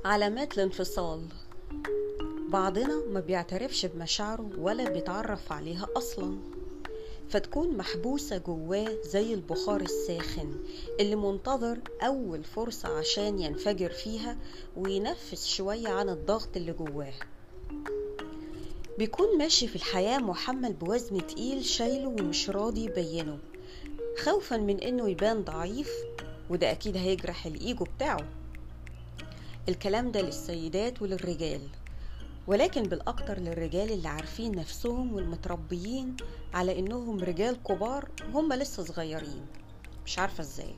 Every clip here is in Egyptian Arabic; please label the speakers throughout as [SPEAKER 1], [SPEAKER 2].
[SPEAKER 1] علامات الانفصال بعضنا ما بيعترفش بمشاعره ولا بيتعرف عليها أصلا فتكون محبوسة جواه زي البخار الساخن اللي منتظر أول فرصة عشان ينفجر فيها وينفس شوية عن الضغط اللي جواه بيكون ماشي في الحياة محمل بوزن تقيل شايله ومش راضي يبينه خوفا من انه يبان ضعيف وده اكيد هيجرح الايجو بتاعه الكلام ده للسيدات وللرجال ولكن بالاكتر للرجال اللي عارفين نفسهم والمتربيين على انهم رجال كبار وهم لسه صغيرين مش عارفه ازاي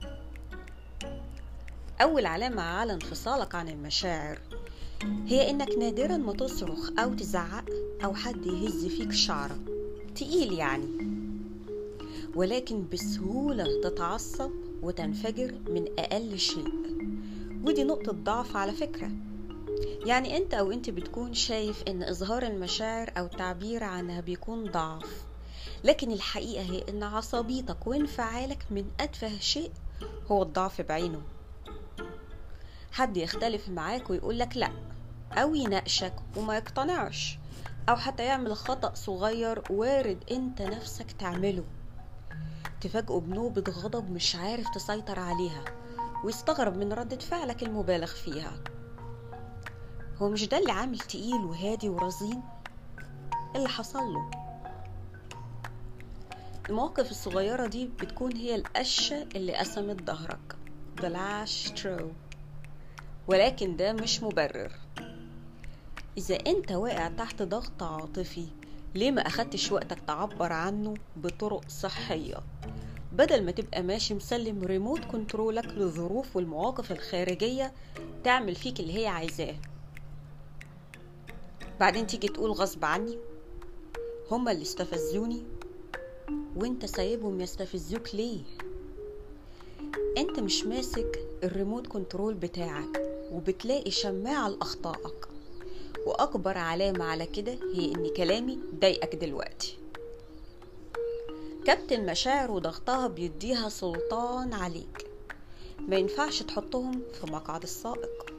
[SPEAKER 1] اول علامه على انفصالك عن المشاعر هي انك نادرا ما تصرخ او تزعق او حد يهز فيك شعره تقيل يعني ولكن بسهوله تتعصب وتنفجر من اقل شيء ودي نقطه ضعف على فكره يعني انت او انت بتكون شايف ان اظهار المشاعر او التعبير عنها بيكون ضعف لكن الحقيقه هي ان عصبيتك وانفعالك من اتفه شيء هو الضعف بعينه حد يختلف معاك ويقول لك لا او يناقشك وما يقتنعش او حتى يعمل خطأ صغير وارد انت نفسك تعمله تفاجئه بنوبة غضب مش عارف تسيطر عليها ويستغرب من ردة فعلك المبالغ فيها هو مش ده اللي عامل تقيل وهادي ورزين اللي حصل له المواقف الصغيرة دي بتكون هي القشة اللي قسمت ظهرك the last straw ولكن ده مش مبرر إذا أنت واقع تحت ضغط عاطفي ليه ما أخدتش وقتك تعبر عنه بطرق صحية بدل ما تبقى ماشي مسلم ريموت كنترولك للظروف والمواقف الخارجية تعمل فيك اللي هي عايزاه بعدين تيجي تقول غصب عني هما اللي استفزوني وانت سايبهم يستفزوك ليه انت مش ماسك الريموت كنترول بتاعك وبتلاقي شماعة لأخطائك وأكبر علامة على كده هي إن كلامي ضايقك دلوقتي كبت المشاعر وضغطها بيديها سلطان عليك ما ينفعش تحطهم في مقعد السائق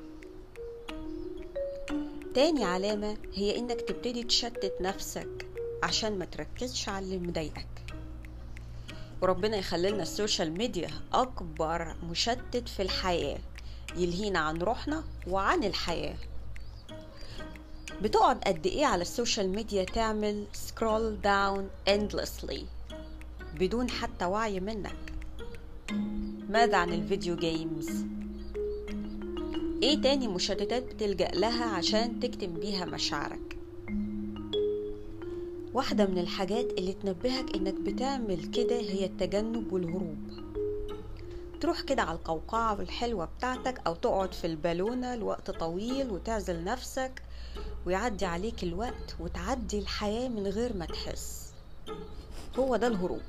[SPEAKER 1] تاني علامة هي إنك تبتدي تشتت نفسك عشان ما تركزش على اللي مضايقك وربنا يخلينا السوشيال ميديا أكبر مشتت في الحياة يلهينا عن روحنا وعن الحياة بتقعد قد ايه على السوشيال ميديا تعمل سكرول داون endlessly بدون حتى وعي منك ماذا عن الفيديو جيمز ايه تاني مشتتات بتلجأ لها عشان تكتم بيها مشاعرك واحدة من الحاجات اللي تنبهك انك بتعمل كده هي التجنب والهروب تروح كده على القوقعة الحلوة بتاعتك أو تقعد في البالونة لوقت طويل وتعزل نفسك ويعدي عليك الوقت وتعدي الحياة من غير ما تحس هو ده الهروب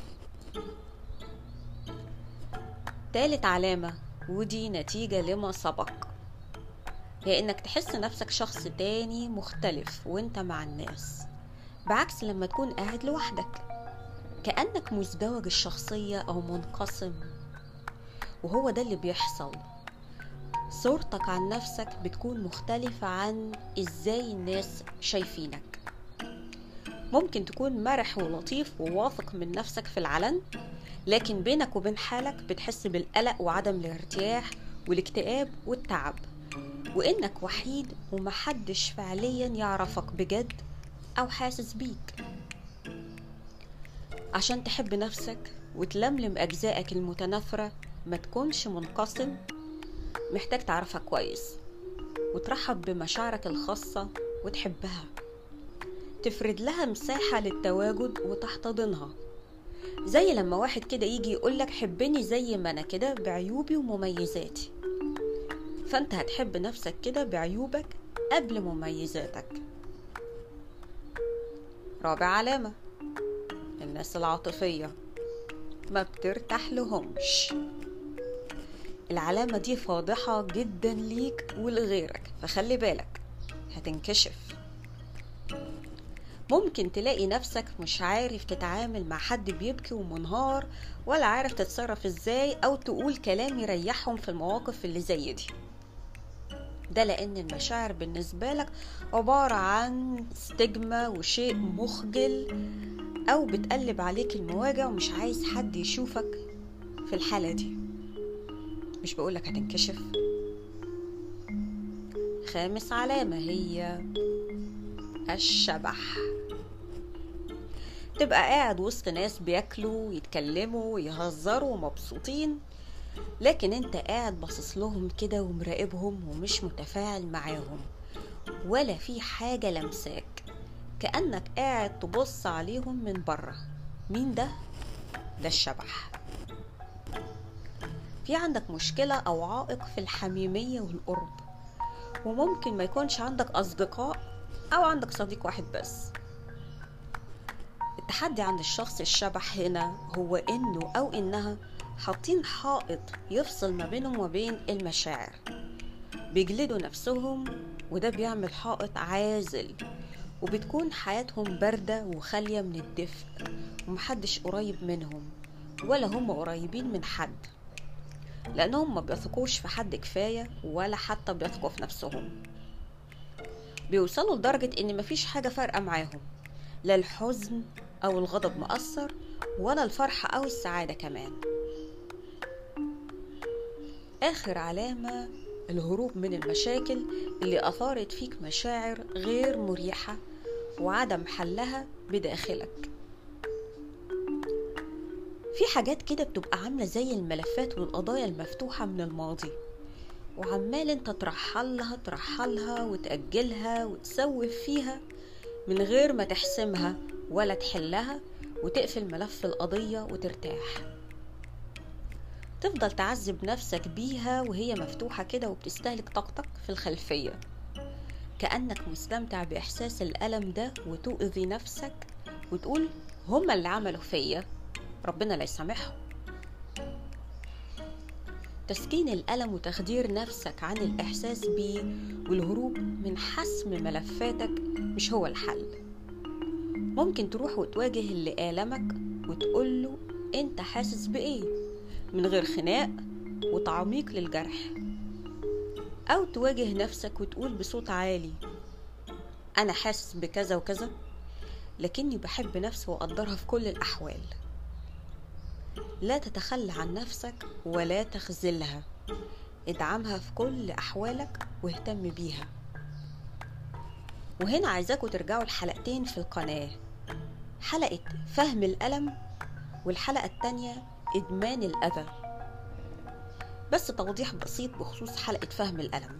[SPEAKER 1] تالت علامة ودي نتيجة لما سبق هي انك تحس نفسك شخص تاني مختلف وانت مع الناس بعكس لما تكون قاعد لوحدك كأنك مزدوج الشخصية أو منقسم وهو ده اللي بيحصل صورتك عن نفسك بتكون مختلفة عن ازاي الناس شايفينك ممكن تكون مرح ولطيف وواثق من نفسك في العلن لكن بينك وبين حالك بتحس بالقلق وعدم الارتياح والاكتئاب والتعب وانك وحيد ومحدش فعليا يعرفك بجد او حاسس بيك عشان تحب نفسك وتلملم اجزائك المتنافره ما تكونش منقسم محتاج تعرفها كويس وترحب بمشاعرك الخاصة وتحبها تفرد لها مساحة للتواجد وتحتضنها زي لما واحد كده يجي يقولك حبني زي ما أنا كده بعيوبي ومميزاتي فأنت هتحب نفسك كده بعيوبك قبل مميزاتك رابع علامة الناس العاطفية ما بترتاح لهمش العلامة دي فاضحة جدا ليك ولغيرك فخلي بالك هتنكشف ممكن تلاقي نفسك مش عارف تتعامل مع حد بيبكي ومنهار ولا عارف تتصرف ازاي او تقول كلام يريحهم في المواقف اللي زي دي ده لأن المشاعر بالنسبة لك عبارة عن ستجما وشيء مخجل أو بتقلب عليك المواجع ومش عايز حد يشوفك في الحالة دي مش بقولك هتنكشف خامس علامة هي الشبح تبقى قاعد وسط ناس بياكلوا ويتكلموا ويهزروا ومبسوطين لكن انت قاعد باصص لهم كده ومراقبهم ومش متفاعل معاهم ولا في حاجة لمساك كأنك قاعد تبص عليهم من بره مين ده؟ ده الشبح في عندك مشكلة أو عائق في الحميمية والقرب وممكن ما يكونش عندك أصدقاء أو عندك صديق واحد بس التحدي عند الشخص الشبح هنا هو إنه أو إنها حاطين حائط يفصل ما بينهم وبين المشاعر بيجلدوا نفسهم وده بيعمل حائط عازل وبتكون حياتهم باردة وخالية من الدفء ومحدش قريب منهم ولا هم قريبين من حد لأنهم ما بيثقوش في حد كفاية ولا حتى بيثقوا في نفسهم بيوصلوا لدرجة إن مفيش حاجة فارقة معاهم لا الحزن أو الغضب مأثر ولا الفرحة أو السعادة كمان آخر علامة الهروب من المشاكل اللي أثارت فيك مشاعر غير مريحة وعدم حلها بداخلك في حاجات كده بتبقى عاملة زي الملفات والقضايا المفتوحة من الماضي وعمال انت ترحلها ترحلها وتأجلها وتسوف فيها من غير ما تحسمها ولا تحلها وتقفل ملف القضية وترتاح تفضل تعذب نفسك بيها وهي مفتوحة كده وبتستهلك طاقتك في الخلفية كأنك مستمتع بإحساس الألم ده وتؤذي نفسك وتقول هما اللي عملوا فيا ربنا لا يسامحهم تسكين الألم وتخدير نفسك عن الإحساس بيه والهروب من حسم ملفاتك مش هو الحل ممكن تروح وتواجه اللي آلمك وتقوله انت حاسس بإيه من غير خناق وتعميق للجرح أو تواجه نفسك وتقول بصوت عالي أنا حاسس بكذا وكذا لكني بحب نفسي وأقدرها في كل الأحوال لا تتخلى عن نفسك ولا تخذلها ادعمها في كل أحوالك واهتم بيها وهنا عايزاكم ترجعوا الحلقتين في القناة حلقة فهم الألم والحلقة التانية إدمان الأذى بس توضيح بسيط بخصوص حلقة فهم الألم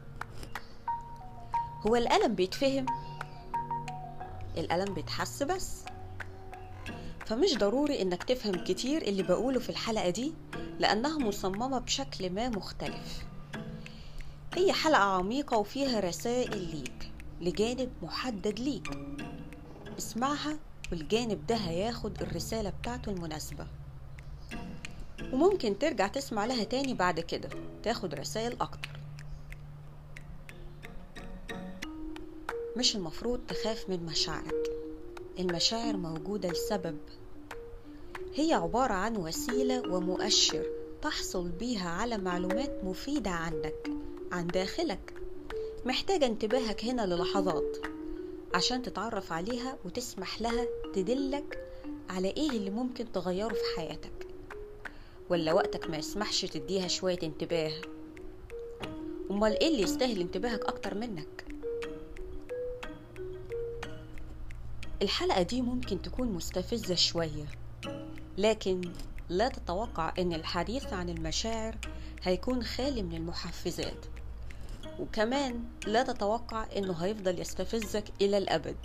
[SPEAKER 1] هو الألم بيتفهم الألم بيتحس بس فمش ضروري انك تفهم كتير اللي بقوله في الحلقة دي لأنها مصممة بشكل ما مختلف هي حلقة عميقة وفيها رسائل ليك لجانب محدد ليك اسمعها والجانب ده هياخد الرسالة بتاعته المناسبة وممكن ترجع تسمع لها تاني بعد كده تاخد رسائل أكتر مش المفروض تخاف من مشاعرك المشاعر موجودة لسبب هي عبارة عن وسيلة ومؤشر تحصل بيها على معلومات مفيدة عنك عن داخلك محتاجة انتباهك هنا للحظات عشان تتعرف عليها وتسمح لها تدلك على ايه اللي ممكن تغيره في حياتك ولا وقتك ما يسمحش تديها شوية انتباه امال ايه اللي يستاهل انتباهك اكتر منك الحلقة دي ممكن تكون مستفزة شوية لكن لا تتوقع ان الحديث عن المشاعر هيكون خالي من المحفزات وكمان لا تتوقع انه هيفضل يستفزك الى الابد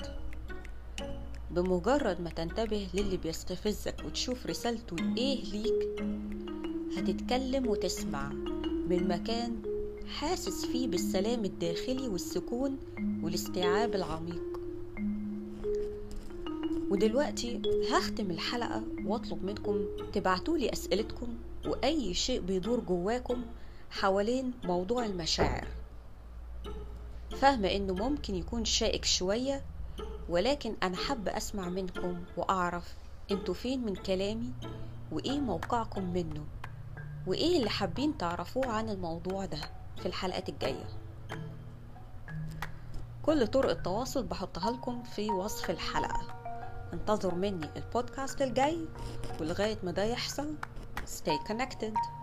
[SPEAKER 1] بمجرد ما تنتبه للي بيستفزك وتشوف رسالته ايه ليك هتتكلم وتسمع من مكان حاسس فيه بالسلام الداخلي والسكون والاستيعاب العميق ودلوقتي هختم الحلقة واطلب منكم تبعتولي أسئلتكم وأي شيء بيدور جواكم حوالين موضوع المشاعر فاهمة إنه ممكن يكون شائك شوية ولكن أنا حابة أسمع منكم وأعرف انتوا فين من كلامي وإيه موقعكم منه وإيه اللي حابين تعرفوه عن الموضوع ده في الحلقات الجايه كل طرق التواصل بحطها لكم في وصف الحلقة انتظروا مني البودكاست الجاي ولغاية ما ده يحصل stay connected